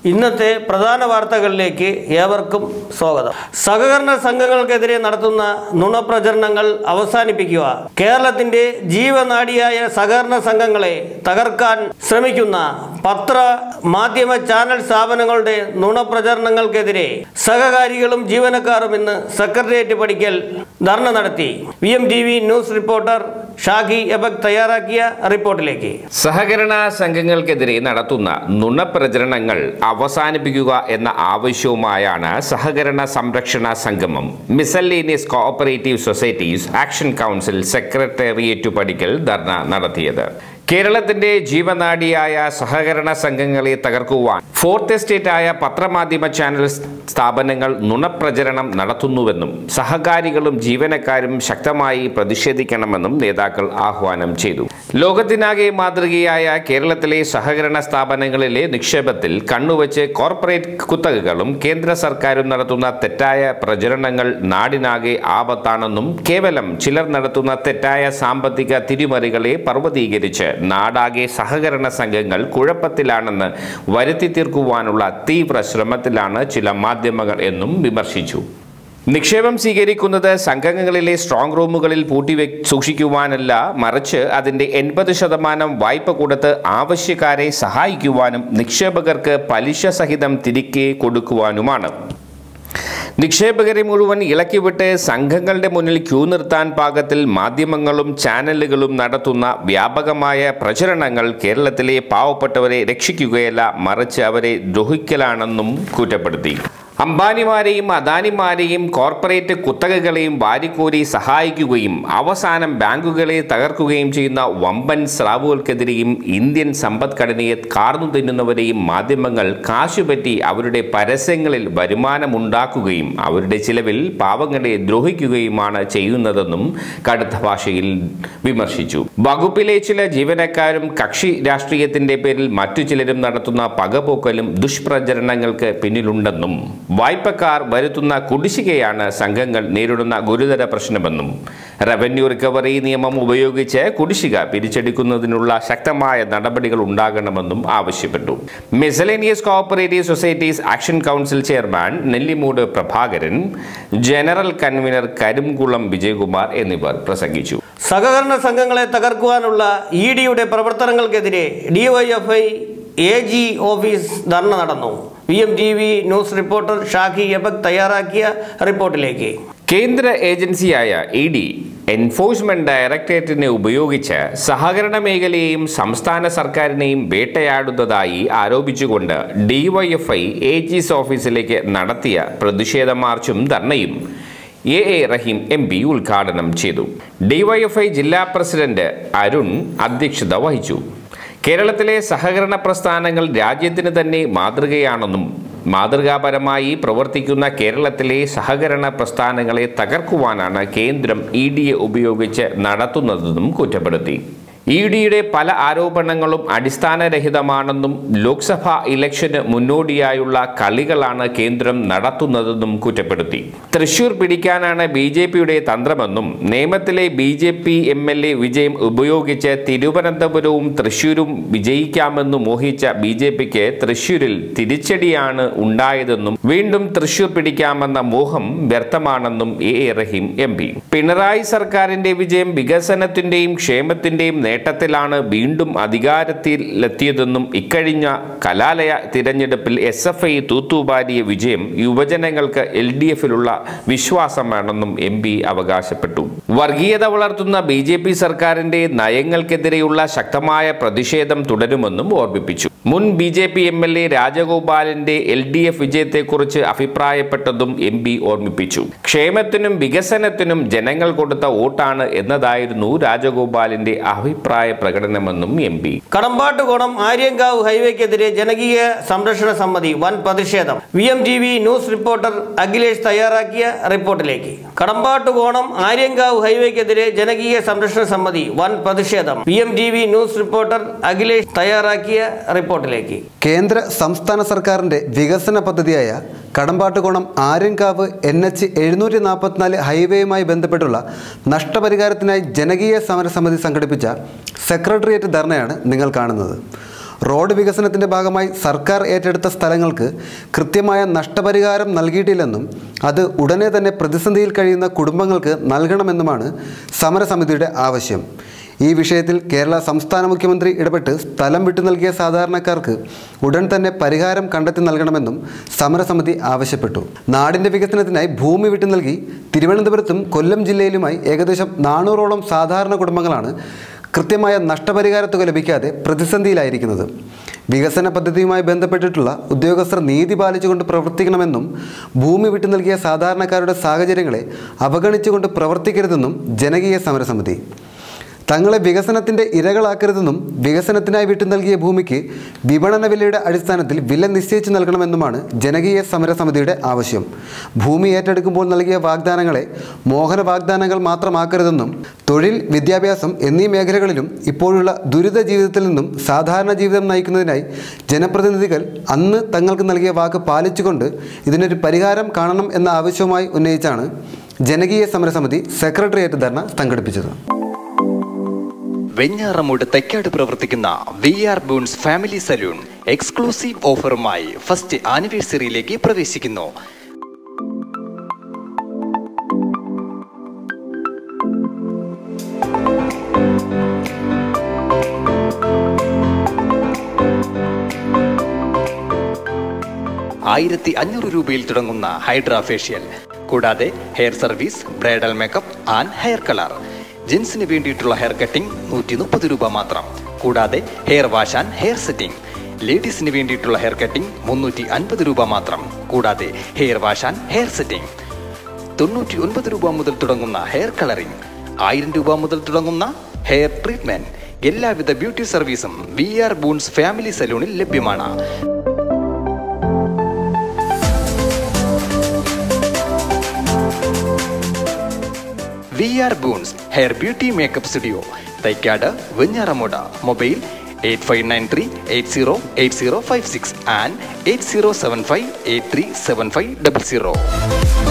ഇന്നത്തെ പ്രധാന വാർത്തകളിലേക്ക് ഏവർക്കും സ്വാഗതം സഹകരണ സംഘങ്ങൾക്കെതിരെ നടത്തുന്ന നുണപ്രചരണങ്ങൾ അവസാനിപ്പിക്കുക കേരളത്തിന്റെ ജീവനാഡിയായ സഹകരണ സംഘങ്ങളെ തകർക്കാൻ ശ്രമിക്കുന്ന പത്ര മാധ്യമ ചാനൽ സ്ഥാപനങ്ങളുടെ നുണപ്രചരണങ്ങൾക്കെതിരെ സഹകാരികളും ജീവനക്കാരും ഇന്ന് സെക്രട്ടേറിയറ്റ് പഠിക്കൽ ധർണ നടത്തി V M T V news reporter ഷാഖി എബക് തയ്യാറാക്കിയ റിപ്പോർട്ടിലേക്ക് സഹകരണ സംഘങ്ങൾക്കെതിരെ നടത്തുന്ന നുണപ്രചരണങ്ങൾ അവസാനിപ്പിക്കുക എന്ന ആവശ്യവുമായാണ് സഹകരണ സംരക്ഷണ സംഗമം miscellaneous cooperative societies action council secretariat പടിക്കൽ ധർണ നടത്തിയത് കേരളത്തിന്റെ ജീവനാഡിയായ സഹകരണ സംഘങ്ങളെ തകർക്കുവാൻ ഫോർത്ത് എസ്റ്റേറ്റായ പത്രമാധ്യമ ചാനൽ സ്ഥാപനങ്ങൾ നുണപ്രചരണം നടത്തുന്നുവെന്നും സഹകാരികളും ജീവനക്കാരും ശക്തമായി പ്രതിഷേധിക്കണമെന്നും നേതാക്കൾ ആഹ്വാനം ചെയ്തു ലോകത്തിനാകെ മാതൃകയായ കേരളത്തിലെ സഹകരണ സ്ഥാപനങ്ങളിലെ നിക്ഷേപത്തിൽ കണ്ണുവച്ച് കോർപ്പറേറ്റ് കുത്തകകളും കേന്ദ്ര സർക്കാരും നടത്തുന്ന തെറ്റായ പ്രചരണങ്ങൾ നാടിനാകെ ആപത്താണെന്നും കേവലം ചിലർ നടത്തുന്ന തെറ്റായ സാമ്പത്തിക തിരിമറികളെ പർവ്വതീകരിച്ച് നാടാകെ സഹകരണ സംഘങ്ങൾ കുഴപ്പത്തിലാണെന്ന് വരുത്തി തീർക്കുവാനുള്ള തീവ്ര ശ്രമത്തിലാണ് ചില മാധ്യമങ്ങൾ എന്നും വിമർശിച്ചു നിക്ഷേപം സ്വീകരിക്കുന്നത് സംഘങ്ങളിലെ സ്ട്രോങ് റൂമുകളിൽ പൂട്ടിവെ സൂക്ഷിക്കുവാനല്ല മറിച്ച് അതിന്റെ എൺപത് ശതമാനം വായ്പ കൊടുത്ത് ആവശ്യക്കാരെ സഹായിക്കുവാനും നിക്ഷേപകർക്ക് പലിശ സഹിതം തിരികെ കൊടുക്കുവാനുമാണ് നിക്ഷേപകരെ മുഴുവൻ ഇളക്കിവിട്ട് സംഘങ്ങളുടെ മുന്നിൽ ക്യൂ നിർത്താൻ പാകത്തിൽ മാധ്യമങ്ങളും ചാനലുകളും നടത്തുന്ന വ്യാപകമായ പ്രചരണങ്ങൾ കേരളത്തിലെ പാവപ്പെട്ടവരെ രക്ഷിക്കുകയല്ല മറിച്ച് അവരെ ദ്രോഹിക്കലാണെന്നും കുറ്റപ്പെടുത്തി അംബാനിമാരെയും അദാനിമാരെയും കോർപ്പറേറ്റ് കുത്തകകളെയും വാരിക്കോരി സഹായിക്കുകയും അവസാനം ബാങ്കുകളെ തകർക്കുകയും ചെയ്യുന്ന വമ്പൻ സ്രാവുകൾക്കെതിരെയും ഇന്ത്യൻ സമ്പദ്ഘടനയെ കാർന്നു തിന്നുന്നവരെയും മാധ്യമങ്ങൾ കാശുപറ്റി അവരുടെ പരസ്യങ്ങളിൽ വരുമാനമുണ്ടാക്കുകയും അവരുടെ ചിലവിൽ പാവങ്ങളെ ദ്രോഹിക്കുകയുമാണ് ചെയ്യുന്നതെന്നും കടുത്ത ഭാഷയിൽ വിമർശിച്ചു വകുപ്പിലെ ചില ജീവനക്കാരും കക്ഷി രാഷ്ട്രീയത്തിന്റെ പേരിൽ മറ്റു ചിലരും നടത്തുന്ന പകപോക്കലും ദുഷ്പ്രചരണങ്ങൾക്ക് പിന്നിലുണ്ടെന്നും വായ്പക്കാർ വരുത്തുന്ന കുടിശ്ശികയാണ് സംഘങ്ങൾ നേരിടുന്ന ഗുരുതര പ്രശ്നമെന്നും റവന്യൂ റിക്കവറി നിയമം ഉപയോഗിച്ച് കുടിശ്ശിക പിരിച്ചെടുക്കുന്നതിനുള്ള ശക്തമായ നടപടികൾ ഉണ്ടാകണമെന്നും ആവശ്യപ്പെട്ടു miscellaneous cooperative societies action council chairman Nellimood Prabhakaran general convener Karimkulam Vijayakumar എന്നിവർ പ്രസംഗിച്ചു സഹകരണ സംഘങ്ങളെ തകർക്കുവാനുള്ള ഇ ഡിയുടെ പ്രവർത്തനങ്ങൾക്കെതിരെ ഡിവൈഎഫ്ഐ എ ജി ഓഫീസ് ധർണ നടന്നു V M T V news reporter ഷാഖി എബക് തയ്യാറാക്കിയ റിപ്പോർട്ടിലേക്ക് കേന്ദ്ര ഏജൻസിയായ ഇ ഡി എൻഫോഴ്സ്മെന്റ് ഡയറക്ടറേറ്റിനെ ഉപയോഗിച്ച് സഹകരണ മേഖലയെയും സംസ്ഥാന സർക്കാരിനെയും വേട്ടയാടുന്നതായി ആരോപിച്ചുകൊണ്ട് ഡിവൈഎഫ്ഐ എ ജിസ് ഓഫീസിലേക്ക് നടത്തിയ പ്രതിഷേധ മാർച്ചും ധർണയും A A Rahim M P ഉദ്ഘാടനം ചെയ്തു ഡിവൈഎഫ്ഐ ജില്ലാ പ്രസിഡന്റ് അരുൺ അധ്യക്ഷത വഹിച്ചു കേരളത്തിലെ സഹകരണ പ്രസ്ഥാനങ്ങൾ രാജ്യത്തിന് തന്നെ മാതൃകയാണെന്നും മാതൃകാപരമായി പ്രവർത്തിക്കുന്ന കേരളത്തിലെ സഹകരണ പ്രസ്ഥാനങ്ങളെ തകർക്കുവാനാണ് കേന്ദ്രം ഇ ഡിയെ ഉപയോഗിച്ച് നടത്തുന്നതെന്നും കുറ്റപ്പെടുത്തി ഇ ഡിയുടെ പല ആരോപണങ്ങളും അടിസ്ഥാനരഹിതമാണെന്നും ലോക്സഭാ ഇലക്ഷന് മുന്നോടിയായുള്ള കളികളാണ് കേന്ദ്രം നടത്തുന്നതെന്നും കുറ്റപ്പെടുത്തി തൃശൂർ പിടിക്കാനാണ് ബി ജെ പിയുടെ തന്ത്രമെന്നും നിയമത്തിലെ B J P M L A വിജയം ഉപയോഗിച്ച് തിരുവനന്തപുരവും തൃശൂരും വിജയിക്കാമെന്ന് മോഹിച്ച ബി ജെ പിക്ക് തൃശൂരിൽ തിരിച്ചടിയാണ് ഉണ്ടായതെന്നും വീണ്ടും തൃശൂർ പിടിക്കാമെന്ന മോഹം വ്യർത്ഥമാണെന്നും A A Rahim M P Pinarayi സർക്കാരിന്റെ വിജയം വികസനത്തിന്റെയും ക്ഷേമത്തിന്റെയും നേട്ടത്തിലാണ് വീണ്ടും അധികാരത്തിലെത്തിയതെന്നും ഇക്കഴിഞ്ഞ കലാലയ തിരഞ്ഞെടുപ്പിൽ എസ് എഫ് ഐ തൂത്തുപാരിയ വിജയം യുവജനങ്ങൾക്ക് എൽ ഡി എഫിലുള്ള വിശ്വാസമാണെന്നും എം പി അവകാശപ്പെട്ടു വർഗീയത വളർത്തുന്ന ബി ജെ പി സർക്കാരിന്റെ നയങ്ങൾക്കെതിരെയുള്ള ശക്തമായ പ്രതിഷേധം തുടരുമെന്നും ഓർമ്മിപ്പിച്ചു മുൻ B J P M L A രാജഗോപാലിന്റെ എൽ ഡി എഫ് വിജയത്തെക്കുറിച്ച് അഭിപ്രായപ്പെട്ടതും എം പി ഓർമ്മിപ്പിച്ചു ക്ഷേമത്തിനും വികസനത്തിനും ജനങ്ങൾ കൊടുത്ത വോട്ടാണ് എന്നതായിരുന്നു രാജഗോപാലിന്റെ അഭിപ്രായ പ്രകടനമെന്നും എം പി കടമ്പാട്ടുകോണം ആര്യങ്കാവ് ഹൈവേക്കെതിരെ ജനകീയ സംരക്ഷണ സമിതി വൻ പ്രതിഷേധം V M T V news reporter Akhilesh തയ്യാറാക്കിയ റിപ്പോർട്ടിലേക്ക് കടമ്പാട്ടുകോണം ആര്യങ്കാവ് ഹൈവേക്കെതിരെ ജനകീയ സംരക്ഷണ സമിതി വൻ പ്രതിഷേധം V M T V news reporter Akhilesh തയ്യാറാക്കിയ റിപ്പോർട്ടിലേക്ക് കേന്ദ്ര സംസ്ഥാന സർക്കാരിൻ്റെ വികസന പദ്ധതിയായ കടമ്പാട്ടുകോണം ആര്യങ്കാവ് എൻ എച്ച് എഴുന്നൂറ്റി നാൽപ്പത്തിനാല് ഹൈവേയുമായി ബന്ധപ്പെട്ടുള്ള നഷ്ടപരിഹാരത്തിനായി ജനകീയ സമരസമിതി സംഘടിപ്പിച്ച സെക്രട്ടേറിയറ്റ് ധർണയാണ് നിങ്ങൾ കാണുന്നത് റോഡ് വികസനത്തിൻ്റെ ഭാഗമായി സർക്കാർ ഏറ്റെടുത്ത സ്ഥലങ്ങൾക്ക് കൃത്യമായ നഷ്ടപരിഹാരം നൽകിയിട്ടില്ലെന്നും അത് ഉടനെ തന്നെ പ്രതിസന്ധിയിൽ കഴിയുന്ന കുടുംബങ്ങൾക്ക് നൽകണമെന്നുമാണ് സമരസമിതിയുടെ ആവശ്യം ഈ വിഷയത്തിൽ കേരള സംസ്ഥാന മുഖ്യമന്ത്രി ഇടപെട്ട് സ്ഥലം വിട്ടു നൽകിയ സാധാരണക്കാർക്ക് ഉടൻ തന്നെ പരിഹാരം കണ്ടെത്തി നൽകണമെന്നും സമരസമിതി ആവശ്യപ്പെട്ടു നാടിൻ്റെ വികസനത്തിനായി ഭൂമി വിട്ടു നൽകി തിരുവനന്തപുരത്തും കൊല്ലം ജില്ലയിലുമായി ഏകദേശം നാനൂറോളം സാധാരണ കുടുംബങ്ങളാണ് കൃത്യമായ നഷ്ടപരിഹാര തുക ലഭിക്കാതെ പ്രതിസന്ധിയിലായിരിക്കുന്നത് വികസന പദ്ധതിയുമായി ബന്ധപ്പെട്ടിട്ടുള്ള ഉദ്യോഗസ്ഥർ നീതി പാലിച്ചുകൊണ്ട് പ്രവർത്തിക്കണമെന്നും ഭൂമി വിട്ടു നൽകിയ സാധാരണക്കാരുടെ സാഹചര്യങ്ങളെ അവഗണിച്ചുകൊണ്ട് പ്രവർത്തിക്കരുതെന്നും ജനകീയ സമരസമിതി തങ്ങളെ വികസനത്തിൻ്റെ ഇരകളാക്കരുതെന്നും വികസനത്തിനായി വിട്ടു നൽകിയ ഭൂമിക്ക് വിപണന വിലയുടെ അടിസ്ഥാനത്തിൽ വില നിശ്ചയിച്ചു നൽകണമെന്നുമാണ് ജനകീയ സമരസമിതിയുടെ ആവശ്യം ഭൂമി ഏറ്റെടുക്കുമ്പോൾ നൽകിയ വാഗ്ദാനങ്ങളെ മോഹന വാഗ്ദാനങ്ങൾ മാത്രമാക്കരുതെന്നും തൊഴിൽ വിദ്യാഭ്യാസം എന്നീ മേഖലകളിലും ഇപ്പോഴുള്ള ദുരിത ജീവിതത്തിൽ നിന്നും സാധാരണ ജീവിതം നയിക്കുന്നതിനായി ജനപ്രതിനിധികൾ അന്ന് തങ്ങൾക്ക് നൽകിയ വാക്ക് പാലിച്ചുകൊണ്ട് ഇതിനൊരു പരിഹാരം കാണണം എന്ന ആവശ്യവുമായി ഉന്നയിച്ചാണ് ജനകീയ സമരസമിതി സെക്രട്ടേറിയറ്റ് ധർണ സംഘടിപ്പിച്ചത് വെഞ്ഞാറമൂട് തെക്കാട് പ്രവർത്തിക്കുന്ന V R Boons family salon exclusive ഓഫറുമായി ഫസ്റ്റ് ആനിവേഴ്സറിയിലേക്ക് പ്രവേശിക്കുന്നു ആയിരത്തി അഞ്ഞൂറ് രൂപയിൽ തുടങ്ങുന്ന ഹൈഡ്രാ ഫേഷ്യൽ കൂടാതെ hair service bridal makeup and hair colour ജെൻസിന് വേണ്ടിയിട്ടുള്ള ഹെയർ കട്ടിംഗ് നൂറ്റി മുപ്പത് രൂപ മാത്രം കൂടാതെ hair wash and hair setting ലേഡീസിന് വേണ്ടിയിട്ടുള്ള ഹെയർ കട്ടിംഗ് മുന്നൂറ്റി അൻപത് രൂപ മാത്രം കൂടാതെ hair wash and hair setting തൊണ്ണൂറ്റി ഒൻപത് രൂപ മുതൽ തുടങ്ങുന്ന ഹെയർ കളറിംഗ് ആയിരം രൂപ മുതൽ തുടങ്ങുന്ന ഹെയർ ട്രീറ്റ്മെന്റ് എല്ലാവിധ ബ്യൂട്ടി സർവീസും വി ആർ ബൂൺസ് ഫാമിലി സലൂണിൽ ലഭ്യമാണ് V R Boons hair beauty makeup studio Thycaud Venjaramoodu mobile eight five nine three eight zero eight zero five six and eight zero seven five eight three seven five double zero